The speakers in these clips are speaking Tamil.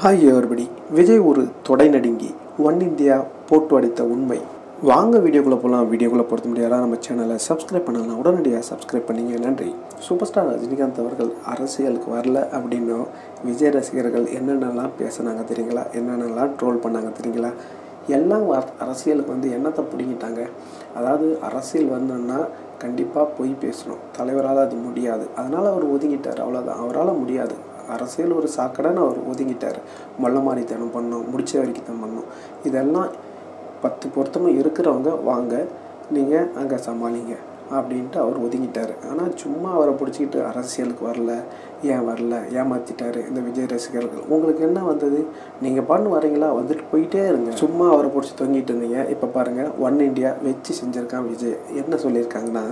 ஹாய் எவர்படி விஜய் ஒரு தொடை நடுங்கி ஒன் இந்தியா போட்டு அடித்த உண்மை வாங்க வீடியோக்குள்ளே போகலாம் வீடியோக்குள்ளே பொறுத்த முடியாதா நம்ம சேனலை சப்ஸ்கிரைப் பண்ணலாம் உடனடியாக சப்ஸ்கிரைப் பண்ணீங்க நன்றி சூப்பர் ஸ்டார் ரஜினிகாந்த் அவர்கள் அரசியலுக்கு வரல அப்படின்னும் விஜய் ரசிகர்கள் என்னென்னலாம் பேசுனாங்க தெரியுங்களா என்னென்னலாம் ட்ரோல் பண்ணாங்க தெரியுங்களா எல்லாம் வ- அரசியலுக்கு வந்து என்னத்தை பிடிங்கிட்டாங்க அதாவது அரசியல் வரணுன்னா கண்டிப்பாக பொய் பேசணும் தலைவரால் அது முடியாது அதனால் அவர் ஒதுங்கிட்டார் அவ்வளோதான் அவரால் முடியாது அரசியல் ஒரு சாக்கடைன்னு அவர் ஒதுங்கிட்டார் மொள்ள மாதிரித்தனம் பண்ணோம் முடிச்ச வரைக்கும் தான் பண்ணோம் இதெல்லாம் பத்து பொருத்தமும் இருக்கிறவங்க வாங்க நீங்கள் அங்கே சமாளிங்க அப்படின்ட்டு அவர் ஒதுங்கிட்டார் ஆனால் சும்மா அவரை பிடிச்சிக்கிட்டு அரசியலுக்கு வரல ஏன் வரல ஏமாற்றிட்டாரு இந்த விஜய் ரசிகர்கள் உங்களுக்கு என்ன வந்தது நீங்கள் பண்ணு வரீங்களா வந்துட்டு போயிட்டே இருங்க சும்மா அவரை பிடிச்சி தொங்கிட்டு இருந்தீங்க இப்போ பாருங்கள் ஒன் இந்தியா வச்சு செஞ்சுருக்கான் விஜய் என்ன சொல்லியிருக்காங்கன்னா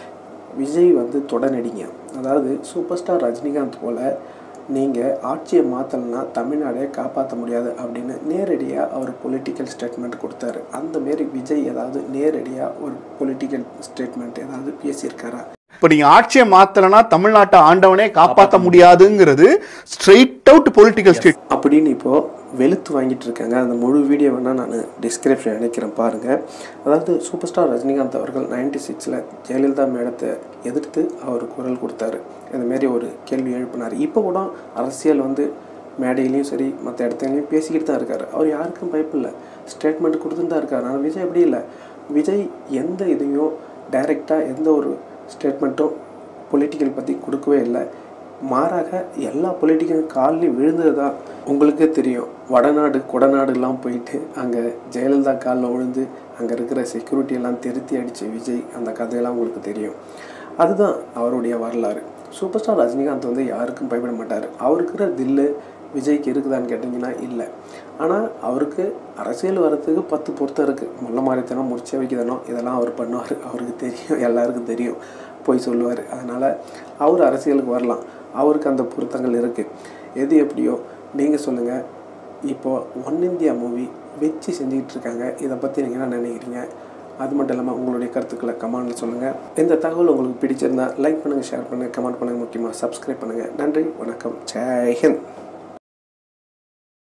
விஜய் வந்து தொடநடிங்க அதாவது சூப்பர் ஸ்டார் ரஜினிகாந்த் போல் நீங்கள் ஆட்சியை மாற்றலைன்னா தமிழ்நாடே காப்பாற்ற முடியாது அப்படின்னு நேரடியாக அவர் பொலிட்டிக்கல் ஸ்டேட்மெண்ட் கொடுத்தாரு அந்த மாரி விஜய் ஏதாவது நேரடியாக ஒரு பொலிட்டிக்கல் ஸ்டேட்மெண்ட் ஏதாவது பேசியிருக்காரா இப்ப நீங்க ஆட்சியை மாத்தலனா தமிழ்நாட்டை ஆண்டவனே காப்பாத்த முடியாதுங்கிறது ஸ்ட்ரெயிட் அவுட் பொலிட்டிக்கல் ஸ்டேட் அப்படின்னு இப்போது வெளுத்து வாங்கிட்டு இருக்காங்க அந்த முழு வீடியோ வேணால் நான் டிஸ்கிரிப்ஷன் இணைக்கிறேன் பாருங்கள் அதாவது சூப்பர் ஸ்டார் ரஜினிகாந்த் அவர்கள் நைன்டி சிக்ஸில் ஜெயலலிதா மேடத்தை எதிர்த்து அவர் குரல் கொடுத்தாரு இந்த மாரி ஒரு கேள்வி எழுப்பினார் இப்போ கூட அரசியல் வந்து மேடையிலையும் சரி மற்ற இடத்துலையும் பேசிக்கிட்டு தான் இருக்கார் அவர் யாருக்கும் பயப்பில்லை ஸ்டேட்மெண்ட் கொடுத்துட்டு தான் இருக்கார் ஆனால் விஜய் அப்படி இல்லை விஜய் எந்த இதையும் டைரெக்டாக எந்த ஒரு ஸ்டேட்மெண்ட்டும் பொலிட்டிக்கல் பற்றி கொடுக்கவே இல்லை மாறாக எல்லா பொலிட்டிக்கல் கால்லையும் விழுந்தது தான் உங்களுக்கே தெரியும் வடநாடு கொடநாடுலாம் போயிட்டு அங்கே ஜெயலலிதா காலில் விழுந்து அங்கே இருக்கிற செக்யூரிட்டி எல்லாம் திருத்தி அடித்த விஜய் அந்த கதையெல்லாம் உங்களுக்கு தெரியும் அதுதான் அவருடைய வரலாறு சூப்பர் ஸ்டார் ரஜினிகாந்த் வந்து யாருக்கும் பயப்பட மாட்டார் அவருக்கு இருக்கிற தில்லு விஜய்க்கு இருக்குதான்னு கேட்டிங்கன்னா இல்லை ஆனால் அவருக்கு அரசியல் வரத்துக்கு பத்து பொருத்தம் இருக்குது முள்ள மாதிரித்தனம் முடிச்ச வைக்கதனம் இதெல்லாம் அவர் பண்ணுவார் அவருக்கு தெரியும் எல்லாருக்கும் தெரியும் போய் சொல்லுவார் அதனால் அவர் அரசியலுக்கு வரலாம் அவருக்கு அந்த பொருத்தங்கள் இருக்குது எது எப்படியோ நீங்கள் சொல்லுங்கள் இப்போது ஒன் இந்தியா மூவி வச்சு செஞ்சுக்கிட்டு இருக்காங்க இதை பற்றி நீங்கள் என்ன நினைக்கிறீங்க அது மட்டும் இல்லாமல் உங்களுடைய கருத்துக்களை கமெண்ட்டில் சொல்லுங்கள் இந்த தகவல் உங்களுக்கு பிடிச்சிருந்தா லைக் பண்ணுங்கள் ஷேர் பண்ணுங்கள் கமெண்ட் பண்ணுங்கள் முக்கியமாக சப்ஸ்கிரைப் பண்ணுங்கள் நன்றி வணக்கம் ஜெய் ஹிந்த்